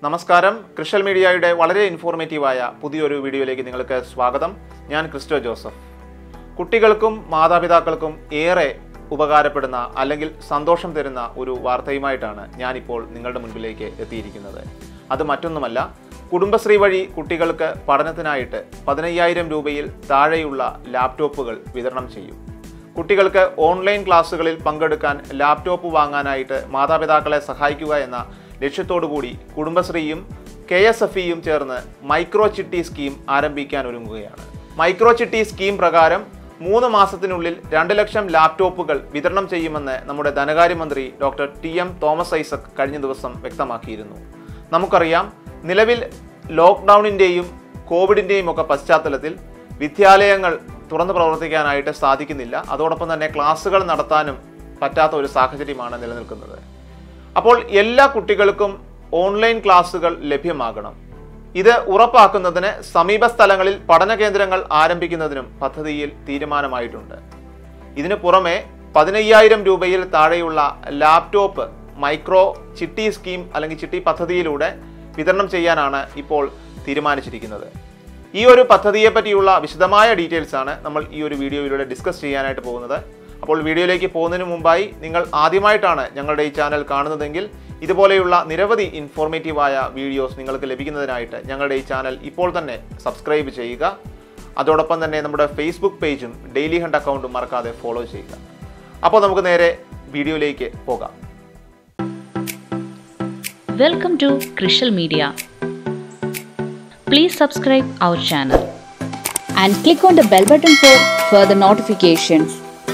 നമസ്കാരം ക്രിഷ്യൽ മീഡിയയുടെ വളരെ ഇൻഫോർമേറ്റീവായ പുതിയൊരു വീഡിയോയിലേക്ക് നിങ്ങൾക്ക് സ്വാഗതം ഞാൻ ക്രിസ്റ്റോ ജോസഫ് കുട്ടികൾക്കും മാതാപിതാക്കൾക്കും ഏറെ ഉപകാരപ്പെടുന്ന അല്ലെങ്കിൽ സന്തോഷം തരുന്ന ഒരു വാർത്തയുമായിട്ടാണ് ഞാനിപ്പോൾ നിങ്ങളുടെ മുൻപിലേക്ക് എത്തിയിരിക്കുന്നത് അത് മറ്റൊന്നുമല്ല കുടുംബശ്രീ വഴി കുട്ടികൾക്ക് പഠനത്തിനായിട്ട് പതിനയ്യായിരം രൂപയിൽ താഴെയുള്ള ലാപ്ടോപ്പുകൾ വിതരണം ചെയ്യും കുട്ടികൾക്ക് ഓൺലൈൻ ക്ലാസ്സുകളിൽ പങ്കെടുക്കാൻ ലാപ്ടോപ്പ് വാങ്ങാനായിട്ട് മാതാപിതാക്കളെ സഹായിക്കുക എന്ന ലക്ഷ്യത്തോടു കൂടി കുടുംബശ്രീയും കെ എസ് എഫ് ഇയും ചേർന്ന് മൈക്രോ ചിട്ടി സ്കീം ആരംഭിക്കാൻ ഒരുങ്ങുകയാണ് മൈക്രോ ചിട്ടി സ്കീം പ്രകാരം മൂന്ന് മാസത്തിനുള്ളിൽ രണ്ട് ലക്ഷം ലാപ്ടോപ്പുകൾ വിതരണം ചെയ്യുമെന്ന് നമ്മുടെ ധനകാര്യമന്ത്രി doctor T M Thomas Isaac കഴിഞ്ഞ ദിവസം വ്യക്തമാക്കിയിരുന്നു നമുക്കറിയാം നിലവിൽ ലോക്ക്ഡൗണിൻ്റെയും കോവിഡിൻ്റെയും ഒക്കെ പശ്ചാത്തലത്തിൽ വിദ്യാലയങ്ങൾ തുറന്നു പ്രവർത്തിക്കാനായിട്ട് സാധിക്കുന്നില്ല അതോടൊപ്പം തന്നെ ക്ലാസ്സുകൾ നടത്താനും പറ്റാത്ത ഒരു സാഹചര്യമാണ് നിലനിൽക്കുന്നത് അപ്പോൾ എല്ലാ കുട്ടികൾക്കും ഓൺലൈൻ ക്ലാസ്സുകൾ ലഭ്യമാകണം ഇത് ഉറപ്പാക്കുന്നതിന് സമീപ സ്ഥലങ്ങളിൽ പഠന കേന്ദ്രങ്ങൾ ആരംഭിക്കുന്നതിനും പദ്ധതിയിൽ തീരുമാനമായിട്ടുണ്ട് ഇതിനു പുറമെ പതിനയ്യായിരം രൂപയിൽ താഴെയുള്ള ലാപ്ടോപ്പ് മൈക്രോ ചിട്ടി സ്കീം അല്ലെങ്കിൽ ചിട്ടി പദ്ധതിയിലൂടെ വിതരണം ചെയ്യാനാണ് ഇപ്പോൾ തീരുമാനിച്ചിരിക്കുന്നത് ഈ ഒരു പദ്ധതിയെ പറ്റിയുള്ള വിശദമായ ഡീറ്റെയിൽസ് ആണ് നമ്മൾ ഈ ഒരു വീഡിയോയിലൂടെ ഡിസ്കസ് ചെയ്യാനായിട്ട് പോകുന്നത് അപ്പോൾ വീഡിയോയിലേക്ക് പോകുന്നതിന് മുമ്പായി നിങ്ങൾ ആദ്യമായിട്ടാണ് ഞങ്ങളുടെ ഈ ചാനൽ കാണുന്നതെങ്കിൽ ഇതുപോലെയുള്ള നിരവധി ഇൻഫോർമേറ്റീവായ വീഡിയോസ് നിങ്ങൾക്ക് ലഭിക്കുന്നതിനായിട്ട് ഞങ്ങളുടെ ഈ ചാനൽ ഇപ്പോൾ തന്നെ സബ്സ്ക്രൈബ് ചെയ്യുക അതോടൊപ്പം തന്നെ നമ്മുടെ ഫേസ്ബുക്ക് പേജും ഡെയിലി ഹണ്ട് അക്കൗണ്ടും മറക്കാതെ ഫോളോ ചെയ്യുക അപ്പോൾ നമുക്ക് നേരെ വീഡിയോയിലേക്ക് പോകാം Welcome to Krishal Media. Please subscribe our channel. and click on the bell button for further notifications.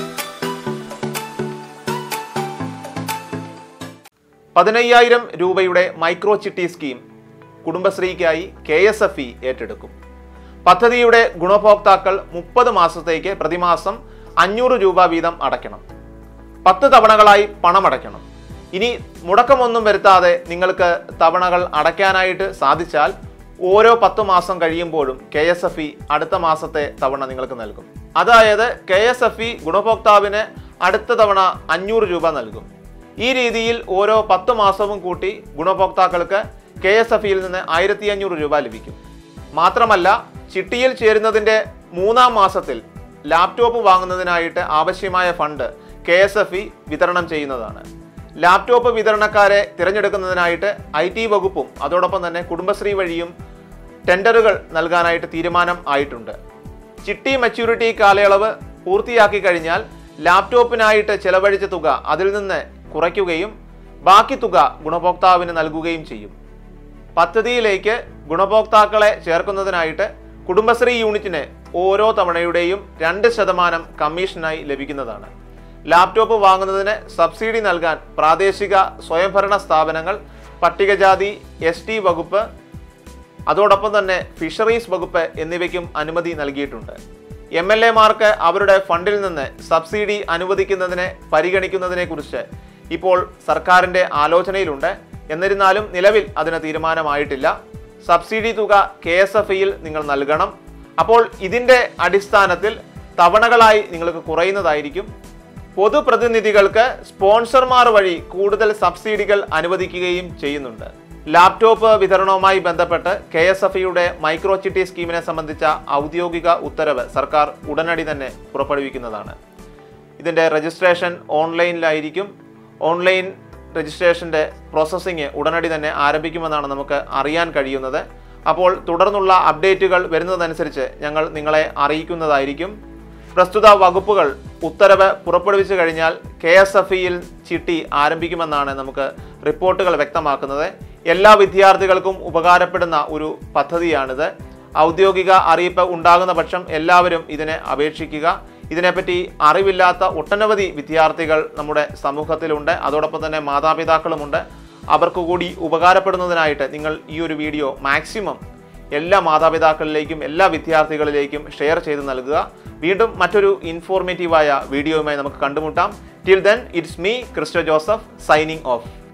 പതിനയ്യായിരം രൂപയുടെ മൈക്രോ ചിട്ടി സ്കീം കുടുംബശ്രീക്കായി കെ എസ് എഫ് ഇ ഏറ്റെടുക്കും പദ്ധതിയുടെ ഗുണഭോക്താക്കൾ മുപ്പത് മാസത്തേക്ക് പ്രതിമാസം അഞ്ഞൂറ് രൂപ വീതം അടയ്ക്കണം പത്ത് തവണകളായി പണമടയ്ക്കണം ഇനി മുടക്കമൊന്നും വരുത്താതെ നിങ്ങൾക്ക് തവണകൾ അടയ്ക്കാനായിട്ട് സാധിച്ചാൽ ഓരോ പത്ത് മാസം കഴിയുമ്പോഴും കെ എസ് എഫ് ഇ അടുത്ത മാസത്തെ തവണ നിങ്ങൾക്ക് നൽകും അതായത് കെ എസ് എഫ് ഇ ഗുണഭോക്താവിന് അടുത്ത തവണ അഞ്ഞൂറ് രൂപ നൽകും ഈ രീതിയിൽ ഓരോ പത്ത് മാസവും കൂട്ടി ഗുണഭോക്താക്കൾക്ക് കെ എസ് എഫ് ഇയിൽ നിന്ന് ആയിരത്തി അഞ്ഞൂറ് രൂപ ലഭിക്കും മാത്രമല്ല ചിട്ടിയിൽ ചേരുന്നതിൻ്റെ മൂന്നാം മാസത്തിൽ ലാപ്ടോപ്പ് വാങ്ങുന്നതിനായിട്ട് ആവശ്യമായ fund K S F E വിതരണം ചെയ്യുന്നതാണ് ലാപ്ടോപ്പ് വിതരണക്കാരെ തിരഞ്ഞെടുക്കുന്നതിനായിട്ട് ഐ ടി വകുപ്പും അതോടൊപ്പം തന്നെ കുടുംബശ്രീ വഴിയും ടെൻഡറുകൾ നൽകാനായിട്ട് തീരുമാനം ആയിട്ടുണ്ട് ചിട്ടി മെച്യൂരിറ്റി കാലയളവ് പൂർത്തിയാക്കി കഴിഞ്ഞാൽ ലാപ്ടോപ്പിനായിട്ട് ചെലവഴിച്ച തുക അതിൽ നിന്ന് കുറയ്ക്കുകയും ബാക്കി തുക ഗുണഭോക്താവിന് നൽകുകയും ചെയ്യും പദ്ധതിയിലേക്ക് ഗുണഭോക്താക്കളെ ചേർക്കുന്നതിനായിട്ട് കുടുംബശ്രീ യൂണിറ്റിന് ഓരോ തവണയുടെയും രണ്ട് ശതമാനം കമ്മീഷനായി ലഭിക്കുന്നതാണ് ലാപ്ടോപ്പ് വാങ്ങുന്നതിന് സബ്സിഡി നൽകാൻ പ്രാദേശിക സ്വയംഭരണ സ്ഥാപനങ്ങൾ പട്ടികജാതി എസ് ടി വകുപ്പ് അതോടൊപ്പം തന്നെ ഫിഷറീസ് വകുപ്പ് എന്നിവയ്ക്കും അനുമതി നൽകിയിട്ടുണ്ട് എം എൽ എമാർക്ക് അവരുടെ ഫണ്ടിൽ നിന്ന് സബ്സിഡി അനുവദിക്കുന്നതിനെ പരിഗണിക്കുന്നതിനെക്കുറിച്ച് ഇപ്പോൾ സർക്കാരിൻ്റെ ആലോചനയിലുണ്ട് എന്നിരുന്നാലും നിലവിൽ അതിന് തീരുമാനമായിട്ടില്ല സബ്സിഡി തുക കെ എസ് എഫ് ഇയിൽ നിങ്ങൾ നൽകണം അപ്പോൾ ഇതിൻ്റെ അടിസ്ഥാനത്തിൽ തവണകളായി നിങ്ങൾക്ക് കുറയുന്നതായിരിക്കും പൊതുപ്രതിനിധികൾക്ക് സ്പോൺസർമാർ വഴി കൂടുതൽ സബ്സിഡികൾ അനുവദിക്കുകയും ചെയ്യുന്നുണ്ട് ലാപ്ടോപ്പ് വിതരണവുമായി ബന്ധപ്പെട്ട് കെ എസ് എഫ് ഇയുടെ മൈക്രോ ചിട്ടി സ്കീമിനെ സംബന്ധിച്ച ഔദ്യോഗിക ഉത്തരവ് സർക്കാർ ഉടനടി തന്നെ പുറപ്പെടുവിക്കുന്നതാണ് ഇതിൻ്റെ രജിസ്ട്രേഷൻ ഓൺലൈനിലായിരിക്കും ഓൺലൈൻ രജിസ്ട്രേഷൻ്റെ പ്രോസസ്സിംഗ് ഉടനടി തന്നെ ആരംഭിക്കുമെന്നാണ് നമുക്ക് അറിയാൻ കഴിയുന്നത് അപ്പോൾ തുടർന്നുള്ള അപ്ഡേറ്റുകൾ വരുന്നതനുസരിച്ച് ഞങ്ങൾ നിങ്ങളെ അറിയിക്കുന്നതായിരിക്കും പ്രസ്തുത വകുപ്പുകൾ ഉത്തരവ് പുറപ്പെടുവിച്ചു കഴിഞ്ഞാൽ കെ എസ് എഫ് ഇയിൽ ചിട്ടി ആരംഭിക്കുമെന്നാണ് നമുക്ക് റിപ്പോർട്ടുകൾ വ്യക്തമാക്കുന്നത് എല്ലാ വിദ്യാർത്ഥികൾക്കും ഉപകാരപ്പെടുന്ന ഒരു പദ്ധതിയാണിത് ഔദ്യോഗിക അറിയിപ്പ് ഉണ്ടാകുന്ന പക്ഷം എല്ലാവരും ഇതിനെ അപേക്ഷിക്കുക ഇതിനെപ്പറ്റി അറിവില്ലാത്ത ഒട്ടനവധി വിദ്യാർത്ഥികൾ നമ്മുടെ സമൂഹത്തിലുണ്ട് അതോടൊപ്പം തന്നെ മാതാപിതാക്കളുമുണ്ട് അവർക്ക് കൂടി ഉപകാരപ്പെടുന്നതിനായിട്ട് നിങ്ങൾ ഈ ഒരു വീഡിയോ മാക്സിമം എല്ലാ മാതാപിതാക്കളിലേക്കും എല്ലാ വിദ്യാർത്ഥികളിലേക്കും ഷെയർ ചെയ്ത് നൽകുക വീണ്ടും മറ്റൊരു ഇൻഫോർമേറ്റീവായ വീഡിയോയുമായി നമുക്ക് കണ്ടുമുട്ടാം till then it's me Christo Joseph signing of